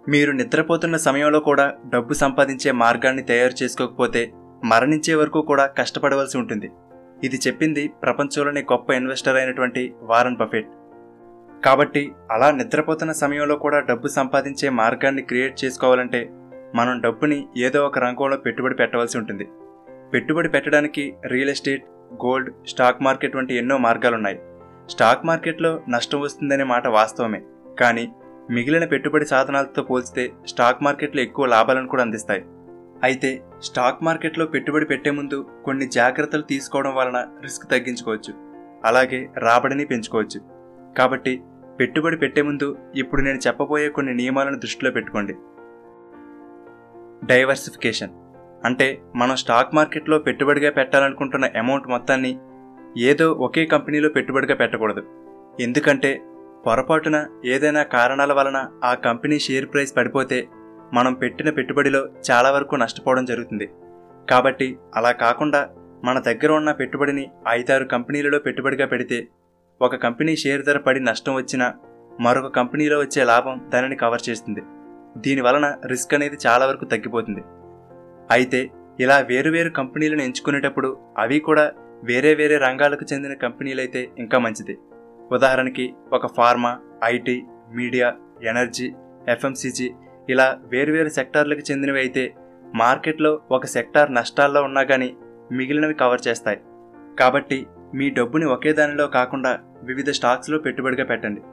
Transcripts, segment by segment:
మీరు నిద్రపోతున్న సమయంలో కూడా డబ్బు సంపాదించే మార్గాన్ని తయారు చేసుకోకపోతే మరణించే వరకు కూడా కష్టపడవలసి ఉంటుంది ఇది చెప్పింది ప్రపంచంలోని గొప్ప ఇన్వెస్టర్ అయినటువంటి వారన్ బఫెట్ కాబట్టి అలా నిద్రపోతున్న సమయంలో కూడా డబ్బు సంపాదించే మార్గాన్ని క్రియేట్ చేసుకోవాలంటే మనం డబ్బుని ఏదో ఒక రంగంలో పెట్టుబడి పెట్టవలసి ఉంటుంది పెట్టుబడి పెట్టడానికి real estate gold stock market వంటి ఎన్నో మార్గాలున్నాయి స్టాక్ మార్కెట్లో నష్టం వస్తుందనే మాట వాస్తవమే కానీ మిగిలిన పెట్టుబడి సాధనాలతో పోల్చితే స్టాక్ మార్కెట్లో ఎక్కువ లాభాలను కూడా అందిస్తాయి అయితే స్టాక్ మార్కెట్లో పెట్టుబడి పెట్టే ముందు కొన్ని జాగ్రత్తలు తీసుకోవడం వలన రిస్క్ తగ్గించుకోవచ్చు అలాగే రాబడిని పెంచుకోవచ్చు కాబట్టి పెట్టుబడి పెట్టే ముందు ఇప్పుడు నేను చెప్పబోయే కొన్ని నియమాలను దృష్టిలో పెట్టుకోండి డైవర్సిఫికేషన్ అంటే మనం స్టాక్ మార్కెట్లో పెట్టుబడిగా పెట్టాలనుకుంటున్న అమౌంట్ మొత్తాన్ని ఏదో ఒకే కంపెనీలో పెట్టుబడిగా పెట్టకూడదు ఎందుకంటే పొరపాటున ఏదైనా కారణాల వలన ఆ కంపెనీ షేర్ ప్రైస్ పడిపోతే మనం పెట్టిన పెట్టుబడిలో చాలా వరకు నష్టపోవడం జరుగుతుంది కాబట్టి అలా కాకుండా మన దగ్గర ఉన్న పెట్టుబడిని ఐదారు కంపెనీలలో పెట్టుబడిగా పెడితే ఒక కంపెనీ షేర్ ధర పడి నష్టం వచ్చినా మరొక కంపెనీలో వచ్చే లాభం దానిని కవర్ చేస్తుంది దీని వలన రిస్క్ అనేది చాలా వరకు తగ్గిపోతుంది అయితే ఇలా వేరువేరు కంపెనీలను ఎంచుకునేటప్పుడు అవి కూడా వేరే వేరే రంగాలకు చెందిన కంపెనీలైతే ఇంకా మంచిది ఉదాహరణకి ఒక pharma IT media energy FMCG ఇలా వేరువేరు సెక్టార్లకు చెందినవి అయితే మార్కెట్లో ఒక సెక్టార్ నష్టాల్లో ఉన్నా కానీ మిగిలినవి కవర్ చేస్తాయి కాబట్టి మీ డబ్బుని ఒకే దానిలో కాకుండా వివిధ స్టాక్స్లో పెట్టుబడిగా పెట్టండి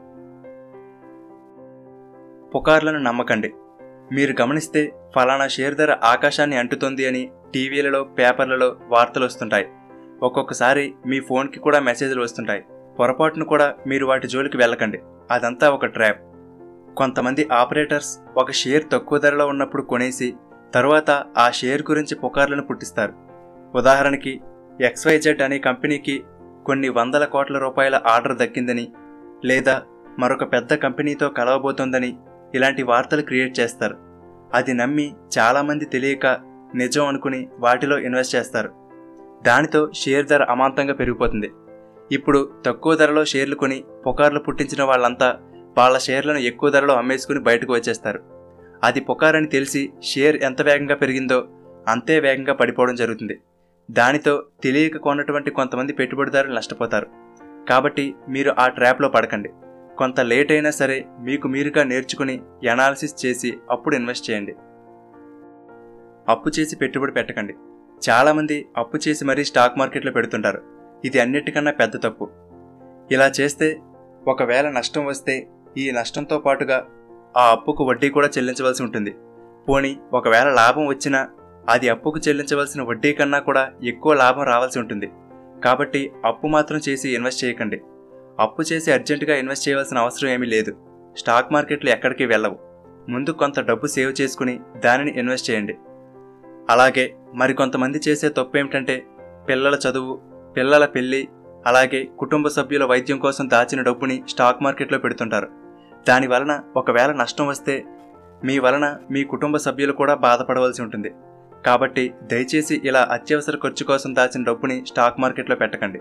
పుకార్లను నమ్మకండి మీరు గమనిస్తే ఫలానా షేర్ ధర ఆకాశాన్ని అంటుతోంది అని టీవీలలో పేపర్లలో వార్తలు వస్తుంటాయి ఒక్కొక్కసారి మీ ఫోన్కి కూడా మెసేజ్లు వస్తుంటాయి పొరపాటును కూడా మీరు వాటి జోలికి వెళ్ళకండి అదంతా ఒక ట్రాప్ కొంతమంది ఆపరేటర్స్ ఒక షేర్ తక్కువ ధరలో ఉన్నప్పుడు కొనేసి తరువాత ఆ షేర్ గురించి పుకార్లను పుట్టిస్తారు ఉదాహరణకి ఎక్స్వైజెడ్ అనే కంపెనీకి కొన్ని వందల కోట్ల రూపాయల ఆర్డర్ దక్కిందని లేదా మరొక పెద్ద కంపెనీతో కలవబోతోందని ఇలాంటి వార్తలు క్రియేట్ చేస్తారు అది నమ్మి చాలామంది తెలియక నిజం అనుకుని వాటిలో ఇన్వెస్ట్ చేస్తారు దానితో షేర్ ధర అమాంతంగా పెరిగిపోతుంది ఇప్పుడు తక్కువ ధరలో షేర్లు కొని పుకార్లు పుట్టించిన వాళ్ళంతా వాళ్ళ షేర్లను ఎక్కువ ధరలో అమ్మేసుకుని బయటకు వచ్చేస్తారు అది పుకారని తెలిసి షేర్ ఎంత వేగంగా పెరిగిందో అంతే వేగంగా పడిపోవడం జరుగుతుంది దానితో తెలియక కొన్నటువంటి కొంతమంది పెట్టుబడిదారులు నష్టపోతారు కాబట్టి మీరు ఆ ట్రాప్లో పడకండి కొంత లేట్ అయినా సరే మీకు మీరుగా నేర్చుకుని ఎనాలిసిస్ చేసి అప్పుడు ఇన్వెస్ట్ చేయండి అప్పు చేసి పెట్టుబడి పెట్టకండి చాలామంది అప్పు చేసి మరీ స్టాక్ మార్కెట్లో పెడుతుంటారు ఇది అన్నిటికన్నా పెద్ద తప్పు ఇలా చేస్తే ఒకవేళ నష్టం వస్తే ఈ నష్టంతో పాటుగా ఆ అప్పుకు వడ్డీ కూడా చెల్లించవలసి ఉంటుంది పోనీ ఒకవేళ లాభం వచ్చినా అది అప్పుకు చెల్లించవలసిన వడ్డీ కన్నా కూడా ఎక్కువ లాభం రావాల్సి ఉంటుంది కాబట్టి అప్పు మాత్రం చేసి ఇన్వెస్ట్ చేయకండి అప్పు చేసి అర్జెంటుగా ఇన్వెస్ట్ చేయవలసిన అవసరం ఏమీ లేదు స్టాక్ మార్కెట్లు ఎక్కడికి వెళ్ళవు ముందు కొంత డబ్బు సేవ్ చేసుకుని దానిని ఇన్వెస్ట్ చేయండి అలాగే మరికొంతమంది చేసే తప్పు ఏమిటంటే పిల్లల చదువు పిల్లల పెళ్లి అలాగే కుటుంబ సభ్యుల వైద్యం కోసం దాచిన డబ్బుని స్టాక్ మార్కెట్లో పెడుతుంటారు దాని వలన ఒకవేళ నష్టం వస్తే మీ వలన మీ కుటుంబ సభ్యులు కూడా బాధపడవలసి ఉంటుంది కాబట్టి దయచేసి ఇలా అత్యవసర ఖర్చు కోసం దాచిన డబ్బుని స్టాక్ మార్కెట్లో పెట్టకండి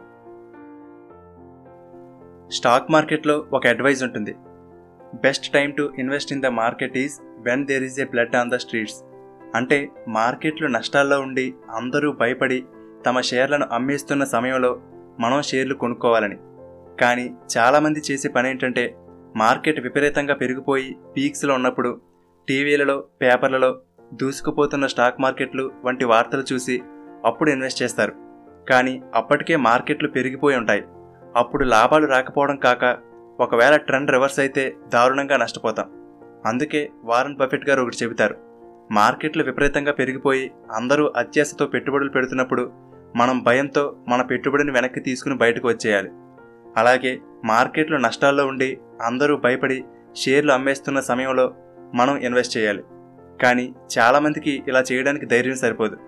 స్టాక్ మార్కెట్లో ఒక అడ్వైజ్ ఉంటుంది best time to invest in the market is when there is a blood on the streets అంటే మార్కెట్లు నష్టాల్లో ఉండి అందరూ భయపడి తమ షేర్లను అమ్మేస్తున్న సమయంలో మనం షేర్లు కొనుక్కోవాలని కానీ చాలామంది చేసే పని ఏంటంటే మార్కెట్ విపరీతంగా పెరిగిపోయి పీక్స్లో ఉన్నప్పుడు టీవీలలో పేపర్లలో దూసుకుపోతున్న స్టాక్ మార్కెట్లు వంటి వార్తలు చూసి అప్పుడు ఇన్వెస్ట్ చేస్తారు కానీ అప్పటికే మార్కెట్లు పెరిగిపోయి ఉంటాయి అప్పుడు లాభాలు రాకపోవడం కాక ఒకవేళ ట్రెండ్ రివర్స్ అయితే దారుణంగా నష్టపోతాం అందుకే వారన్ బఫెట్ గారు ఒకటి చెబుతారు మార్కెట్లు విపరీతంగా పెరిగిపోయి అందరూ అత్యాశతో పెట్టుబడులు పెడుతున్నప్పుడు మనం భయంతో మన పెట్టుబడిని వెనక్కి తీసుకుని బయటకు వచ్చేయాలి అలాగే మార్కెట్లు నష్టాల్లో ఉండి అందరూ భయపడి షేర్లు అమ్మేస్తున్న సమయంలో మనం ఇన్వెస్ట్ చేయాలి కానీ చాలామందికి ఇలా చేయడానికి ధైర్యం సరిపోదు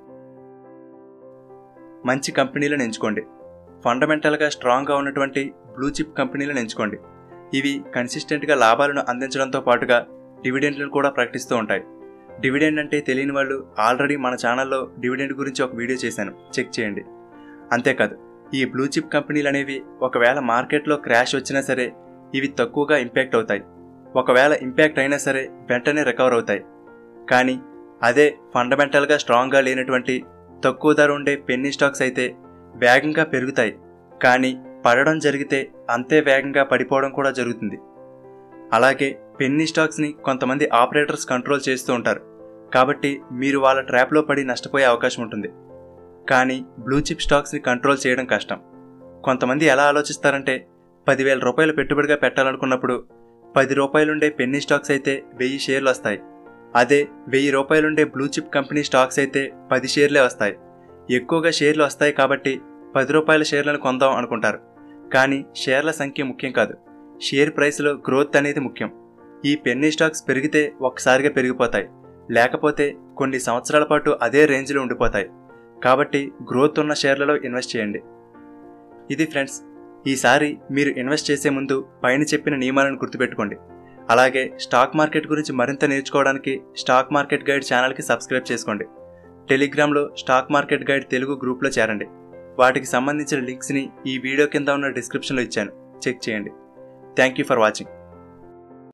మంచి కంపెనీలను ఎంచుకోండి ఫండమెంటల్గా స్ట్రాంగ్గా ఉన్నటువంటి బ్లూ చిప్ కంపెనీలను ఎంచుకోండి ఇవి కన్సిస్టెంట్గా లాభాలను అందించడంతో పాటుగా డివిడెండ్లను కూడా ప్రకటిస్తూ ఉంటాయి డివిడెండ్ అంటే తెలియని వాళ్ళు ఆల్రెడీ మన ఛానల్లో డివిడెండ్ గురించి ఒక వీడియో చేశాను చెక్ చేయండి అంతేకాదు ఈ బ్లూ చిప్ కంపెనీలు అనేవి ఒకవేళ మార్కెట్లో క్రాష్ వచ్చినా సరే ఇవి తక్కువగా ఇంపాక్ట్ అవుతాయి ఒకవేళ ఇంపాక్ట్ అయినా సరే వెంటనే రికవర్ అవుతాయి కానీ అదే ఫండమెంటల్గా స్ట్రాంగ్గా లేనటువంటి తక్కువ ధర ఉండే పెన్నీ స్టాక్స్ అయితే వేగంగా పెరుగుతాయి కానీ పడడం జరిగితే అంతే వేగంగా పడిపోవడం కూడా జరుగుతుంది అలాగే పెన్నీ స్టాక్స్ని కొంతమంది ఆపరేటర్స్ కంట్రోల్ చేస్తూ ఉంటారు కాబట్టి మీరు వాళ్ళ ట్రాప్లో పడి నష్టపోయే అవకాశం ఉంటుంది కానీ బ్లూ చిప్ స్టాక్స్ని కంట్రోల్ చేయడం కష్టం కొంతమంది ఎలా ఆలోచిస్తారంటే పదివేల రూపాయలు పెట్టుబడిగా పెట్టాలనుకున్నప్పుడు పది రూపాయలుండే పెన్నీ స్టాక్స్ అయితే వెయ్యి షేర్లు వస్తాయి అదే వెయ్యి రూపాయలుండే బ్లూ చిప్ కంపెనీ స్టాక్స్ అయితే పది షేర్లే వస్తాయి ఎక్కువగా షేర్లు వస్తాయి కాబట్టి పది రూపాయల షేర్లను కొందాం అనుకుంటారు కానీ షేర్ల సంఖ్య ముఖ్యం కాదు షేర్ ప్రైస్లో గ్రోత్ అనేది ముఖ్యం ఈ పెన్నీ స్టాక్స్ పెరిగితే ఒక్కసారిగా పెరిగిపోతాయి లేకపోతే కొన్ని సంవత్సరాల పాటు అదే రేంజ్లో ఉండిపోతాయి కాబట్టి గ్రోత్ ఉన్న షేర్లలో ఇన్వెస్ట్ చేయండి ఇది ఫ్రెండ్స్ ఈసారి మీరు ఇన్వెస్ట్ చేసే ముందు పైన చెప్పిన నియమాలను గుర్తుపెట్టుకోండి అలాగే స్టాక్ మార్కెట్ గురించి మరింత నేర్చుకోవడానికి స్టాక్ మార్కెట్ గైడ్ ఛానల్కి సబ్స్క్రైబ్ చేసుకోండి టెలిగ్రామ్లో స్టాక్ మార్కెట్ గైడ్ తెలుగు గ్రూప్లో చేరండి వాటికి సంబంధించిన లింక్స్ని ఈ వీడియో కింద ఉన్న డిస్క్రిప్షన్లో ఇచ్చాను చెక్ చేయండి థ్యాంక్ యూ ఫర్ వాచింగ్